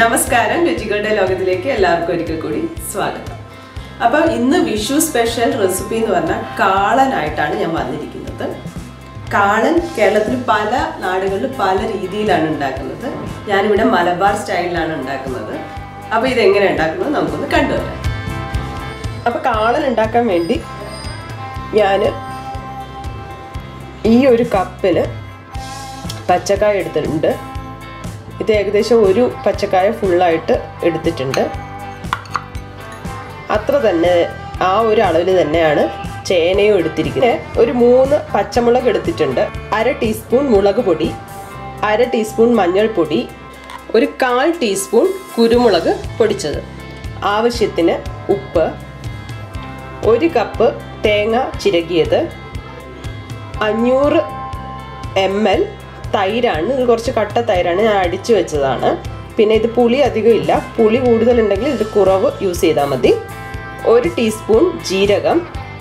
നമസ്കാരം രുചികളുടെ ലോകത്തിലേക്ക് എല്ലാവർക്കും ഒരിക്കൽ കൂടി സ്വാഗതം അപ്പോൾ ഇന്ന് വിഷു സ്പെഷ്യൽ റെസിപ്പി എന്ന് പറഞ്ഞാൽ കാളനായിട്ടാണ് ഞാൻ വന്നിരിക്കുന്നത് കാളൻ കേരളത്തിൽ പല നാടുകളിൽ പല രീതിയിലാണ് ഉണ്ടാക്കുന്നത് ഞാനിവിടെ മലബാർ സ്റ്റൈലിലാണ് ഉണ്ടാക്കുന്നത് അപ്പോൾ ഇതെങ്ങനെ ഉണ്ടാക്കുന്നത് നമുക്കൊന്ന് കണ്ടുവരാം അപ്പോൾ കാളൻ ഉണ്ടാക്കാൻ വേണ്ടി ഞാൻ ഈ ഒരു കപ്പിന് പച്ചക്കായ എടുത്തിട്ടുണ്ട് ഇത് ഏകദേശം ഒരു പച്ചക്കായ ഫുള്ളായിട്ട് എടുത്തിട്ടുണ്ട് അത്ര തന്നെ ആ ഒരു അളവിൽ തന്നെയാണ് ചേനയും എടുത്തിരിക്കുന്നത് ഒരു മൂന്ന് പച്ചമുളക് എടുത്തിട്ടുണ്ട് അര ടീസ്പൂൺ മുളക് പൊടി അര ടീസ്പൂൺ മഞ്ഞൾപ്പൊടി ഒരു കാൽ ടീസ്പൂൺ കുരുമുളക് പൊടിച്ചത് ആവശ്യത്തിന് ഉപ്പ് ഒരു കപ്പ് തേങ്ങ ചിരകിയത് അഞ്ഞൂറ് എം എൽ തൈരാണ് ഇത് കുറച്ച് കട്ട തൈരാണ് ഞാൻ അടിച്ചു വെച്ചതാണ് പിന്നെ ഇത് പുളി അധികം ഇല്ല പുളി കൂടുതലുണ്ടെങ്കിൽ ഇത് കുറവ് യൂസ് ചെയ്താൽ മതി ഒരു ടീസ്പൂൺ ജീരകം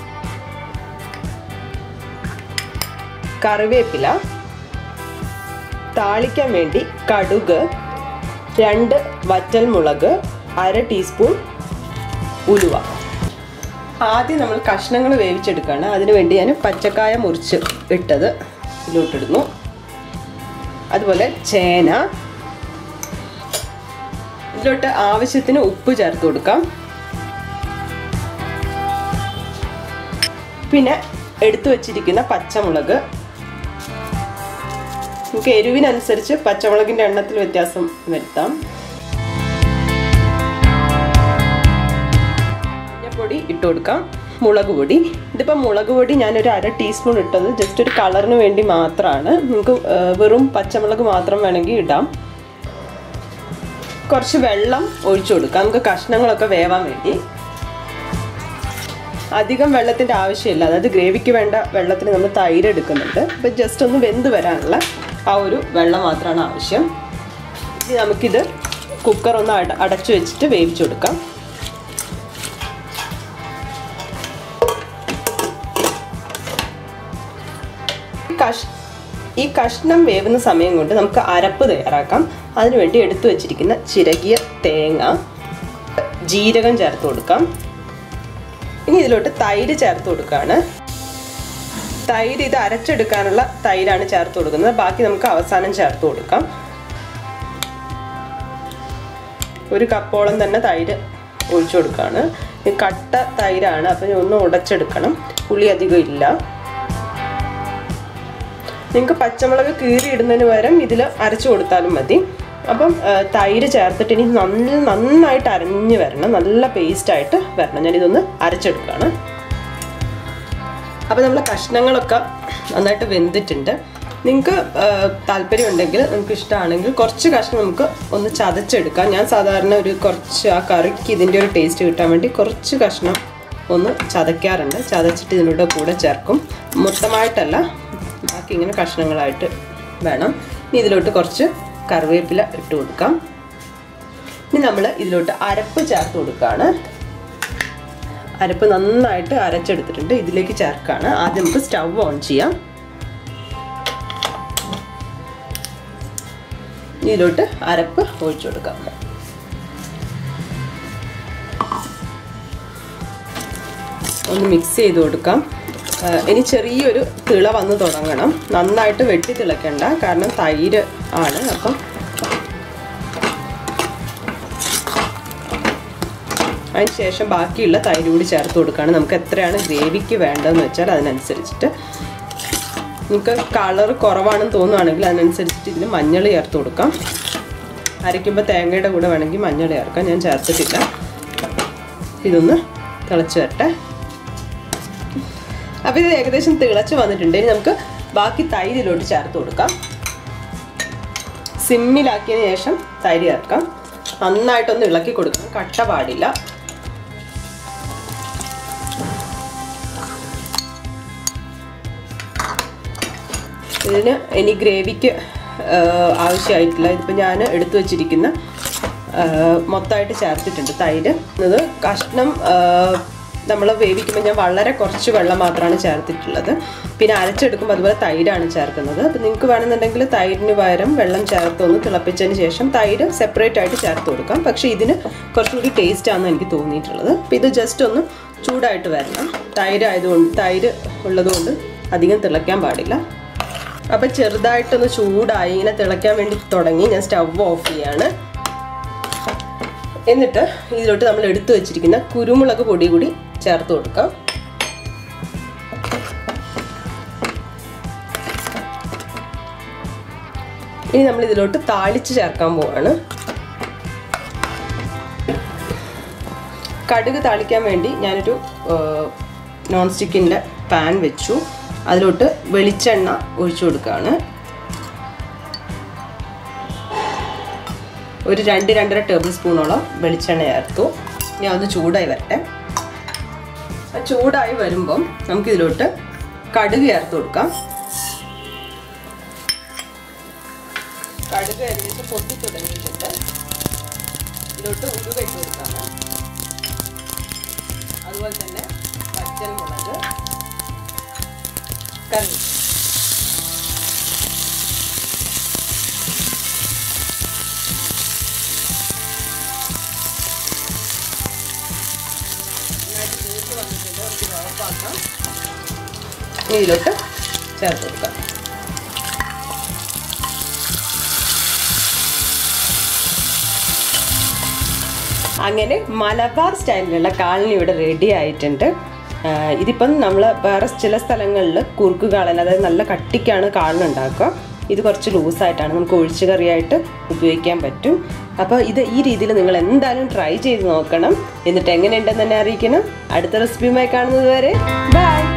കറിവേപ്പില താളിക്കാൻ വേണ്ടി കടുക് രണ്ട് വറ്റൽമുളക് അര ടീസ്പൂൺ ഉലുവ ആദ്യം നമ്മൾ കഷ്ണങ്ങൾ വേവിച്ചെടുക്കുകയാണ് അതിനുവേണ്ടി ഞാൻ പച്ചക്കായ മുറിച്ച് ഇട്ടത് ഇതിലോട്ടിടുന്നു അതുപോലെ ചേന ഇതിലോട്ട് ആവശ്യത്തിന് ഉപ്പ് ചേർത്ത് കൊടുക്കാം പിന്നെ എടുത്തു വച്ചിരിക്കുന്ന പച്ചമുളക് നമുക്ക് എരിവിനനുസരിച്ച് പച്ചമുളകിൻ്റെ എണ്ണത്തിൽ വ്യത്യാസം വരുത്താം മഞ്ഞപ്പൊടി ഇട്ട് കൊടുക്കാം മുളക് പൊടി ഇതിപ്പോൾ മുളക് പൊടി ഞാനൊരു അര ടീസ്പൂൺ ഇട്ടത് ജസ്റ്റ് ഒരു കളറിന് വേണ്ടി മാത്രമാണ് നിങ്ങൾക്ക് വെറും പച്ചമുളക് മാത്രം വേണമെങ്കിൽ ഇടാം കുറച്ച് വെള്ളം ഒഴിച്ചു കൊടുക്കാം നമുക്ക് കഷ്ണങ്ങളൊക്കെ വേവാൻ വേണ്ടി അധികം വെള്ളത്തിൻ്റെ ആവശ്യമില്ല അതായത് ഗ്രേവിക്ക് വേണ്ട വെള്ളത്തിന് നമ്മൾ തൈര് എടുക്കുന്നുണ്ട് അപ്പോൾ ജസ്റ്റ് ഒന്ന് വെന്ത് വരാനുള്ള ആ ഒരു വെള്ളം മാത്രമാണ് ആവശ്യം ഇനി നമുക്കിത് കുക്കർ ഒന്ന് അട അടച്ചു വെച്ചിട്ട് വേവിച്ചു കൊടുക്കാം കഷ് ഈ കഷ്ണം വേവുന്ന സമയം കൊണ്ട് നമുക്ക് അരപ്പ് തയ്യാറാക്കാം അതിനുവേണ്ടി എടുത്തു വച്ചിരിക്കുന്ന ചിരകിയ തേങ്ങ ജീരകം ചേർത്ത് കൊടുക്കാം ഇനി ഇതിലോട്ട് തൈര് ചേർത്ത് കൊടുക്കുകയാണ് തൈര് ഇത് അരച്ചെടുക്കാനുള്ള തൈരാണ് ചേർത്ത് കൊടുക്കുന്നത് ബാക്കി നമുക്ക് അവസാനം ചേർത്ത് കൊടുക്കാം ഒരു കപ്പോളം തന്നെ തൈര് ഒഴിച്ചു കൊടുക്കുകയാണ് കട്ട തൈരാണ് അപ്പം ഒന്ന് ഉടച്ചെടുക്കണം പുളി അധികം ഇല്ല നിങ്ങൾക്ക് പച്ചമുളക് കീറി ഇടുന്നതിന് പകരം ഇതിൽ അരച്ചു കൊടുത്താലും മതി അപ്പം തൈര് ചേർത്തിട്ട് ഇനി നല്ല നന്നായിട്ട് അരഞ്ഞ് വരണം നല്ല പേസ്റ്റായിട്ട് വരണം ഞാനിതൊന്ന് അരച്ചെടുക്കുകയാണ് അപ്പോൾ നമ്മളെ കഷ്ണങ്ങളൊക്കെ നന്നായിട്ട് വെന്തിട്ടുണ്ട് നിങ്ങൾക്ക് താല്പര്യം ഉണ്ടെങ്കിൽ നിങ്ങൾക്ക് ഇഷ്ടമാണെങ്കിൽ കുറച്ച് കഷ്ണം നമുക്ക് ഒന്ന് ചതച്ചെടുക്കാം ഞാൻ സാധാരണ ഒരു കുറച്ച് ആ കറിക്ക് ഇതിൻ്റെ ഒരു ടേസ്റ്റ് കിട്ടാൻ വേണ്ടി കുറച്ച് കഷ്ണം ഒന്ന് ചതയ്ക്കാറുണ്ട് ചതച്ചിട്ട് ഇതിനോട് കൂടെ ചേർക്കും മൊത്തമായിട്ടല്ല ബാക്കി ഇങ്ങനെ കഷ്ണങ്ങളായിട്ട് വേണം ഇനി ഇതിലോട്ട് കുറച്ച് കറിവേപ്പില ഇട്ട് കൊടുക്കാം ഇനി നമ്മൾ ഇതിലോട്ട് അരപ്പ് ചേർത്ത് കൊടുക്കുകയാണ് അരപ്പ് നന്നായിട്ട് അരച്ചെടുത്തിട്ടുണ്ട് ഇതിലേക്ക് ചേർക്കുകയാണ് ആദ്യം നമുക്ക് സ്റ്റവ് ഓൺ ചെയ്യാം ഇതിലോട്ട് അരപ്പ് ഒഴിച്ചു കൊടുക്കാം ഒന്ന് മിക്സ് ചെയ്ത് കൊടുക്കാം ഇനി ചെറിയൊരു തിള വന്ന് തുടങ്ങണം നന്നായിട്ട് വെട്ടി തിളയ്ക്കണ്ട കാരണം തൈര് ആണ് അപ്പം അതിന് ശേഷം ബാക്കിയുള്ള തൈര് കൂടി ചേർത്ത് കൊടുക്കുകയാണ് നമുക്ക് എത്രയാണ് ഗ്രേവിക്ക് വേണ്ടതെന്ന് വെച്ചാൽ അതിനനുസരിച്ചിട്ട് നിങ്ങൾക്ക് കളർ കുറവാണെന്ന് തോന്നുവാണെങ്കിൽ അതിനനുസരിച്ചിട്ട് ഇതിന് മഞ്ഞൾ ചേർത്ത് കൊടുക്കാം അരയ്ക്കുമ്പോൾ തേങ്ങയുടെ കൂടെ വേണമെങ്കിൽ മഞ്ഞൾ ചേർക്കാം ഞാൻ ചേർത്തിട്ടില്ല ഇതൊന്ന് തിളച്ച് വരട്ടെ അപ്പോൾ ഇത് ഏകദേശം തിളച്ച് വന്നിട്ടുണ്ട് ഇനി നമുക്ക് ബാക്കി തൈരിലോട്ട് ചേർത്ത് കൊടുക്കാം സിമ്മിലാക്കിയതിന് ശേഷം തൈര് ചേർക്കാം നന്നായിട്ടൊന്ന് ഇളക്കി കൊടുക്കണം കട്ട പാടില്ല ഇതിന് ഇനി ഗ്രേവിക്ക് ആവശ്യമായിട്ടില്ല ഇതിപ്പോൾ ഞാൻ എടുത്തു വച്ചിരിക്കുന്ന മൊത്തമായിട്ട് ചേർത്തിട്ടുണ്ട് തൈര് ഇത് കഷ്ണം നമ്മൾ വേവിക്കുമ്പോൾ ഞാൻ വളരെ കുറച്ച് വെള്ളം മാത്രമാണ് ചേർത്തിട്ടുള്ളത് പിന്നെ അരച്ചെടുക്കുമ്പോൾ അതുപോലെ തൈരാണ് ചേർക്കുന്നത് അപ്പോൾ നിങ്ങൾക്ക് വേണമെന്നുണ്ടെങ്കിൽ തൈരിന് പകരം വെള്ളം ചേർത്ത് ഒന്ന് തിളപ്പിച്ചതിന് ശേഷം തൈര് സെപ്പറേറ്റ് ആയിട്ട് ചേർത്ത് കൊടുക്കാം പക്ഷേ ഇതിന് കുറച്ചുകൂടി ടേസ്റ്റ് ആണെന്ന് എനിക്ക് തോന്നിയിട്ടുള്ളത് അപ്പോൾ ഇത് ജസ്റ്റ് ഒന്ന് ചൂടായിട്ട് വരണം തൈര് ആയതുകൊണ്ട് തൈര് ഉള്ളതുകൊണ്ട് അധികം തിളയ്ക്കാൻ പാടില്ല അപ്പോൾ ചെറുതായിട്ടൊന്ന് ചൂടായി ഇങ്ങനെ തിളയ്ക്കാൻ വേണ്ടി തുടങ്ങി ഞാൻ സ്റ്റവ് ഓഫ് ചെയ്യാണ് എന്നിട്ട് ഇതിലോട്ട് നമ്മൾ എടുത്തു വെച്ചിരിക്കുന്ന കുരുമുളക് പൊടി കൂടി ചേർത്ത് കൊടുക്കാം ഇനി നമ്മൾ ഇതിലോട്ട് താളിച്ച് ചേർക്കാൻ പോവാണ് കടുക് താളിക്കാൻ വേണ്ടി ഞാനൊരു നോൺ സ്റ്റിക്കിൻ്റെ പാൻ വെച്ചു അതിലോട്ട് വെളിച്ചെണ്ണ ഒഴിച്ചു കൊടുക്കുകയാണ് ഒരു രണ്ട് രണ്ടര ടേബിൾ സ്പൂണോളം വെളിച്ചെണ്ണ ചേർത്തു ഞാൻ ഒന്ന് ചൂടായി വരട്ടെ ചൂടായി വരുമ്പം നമുക്കിതിലോട്ട് കടുക് ചേർത്ത് കൊടുക്കാം കടുക് ഏകദേശം പൊട്ടി തുടങ്ങിയിട്ടുണ്ട് ഇതിലോട്ട് ഉരുവ ഇട്ട് കൊടുക്കാം അതുപോലെ തന്നെ പച്ചൽ മുളക് കറി ഇതിലോട്ട് ചേർത്ത് കൊടുക്കാം അങ്ങനെ മലബാർ സ്റ്റൈലിലുള്ള കാളനി ഇവിടെ റെഡി ആയിട്ടുണ്ട് ഇതിപ്പം നമ്മൾ വേറെ ചില സ്ഥലങ്ങളിൽ കുറുക്ക് കാളൻ അതായത് നല്ല കട്ടിക്കാണ് കാളൻ ഉണ്ടാക്കുക ഇത് കുറച്ച് ലൂസായിട്ടാണ് നമുക്ക് ഒഴിച്ചു കറിയായിട്ട് ഉപയോഗിക്കാൻ പറ്റും അപ്പോൾ ഇത് ഈ രീതിയിൽ നിങ്ങൾ എന്തായാലും ട്രൈ ചെയ്ത് നോക്കണം എന്നിട്ട് എങ്ങനെയുണ്ടെന്ന് തന്നെ അറിയിക്കണം അടുത്ത റെസിപ്പിയുമായി കാണുന്നത് വരെ ബൈ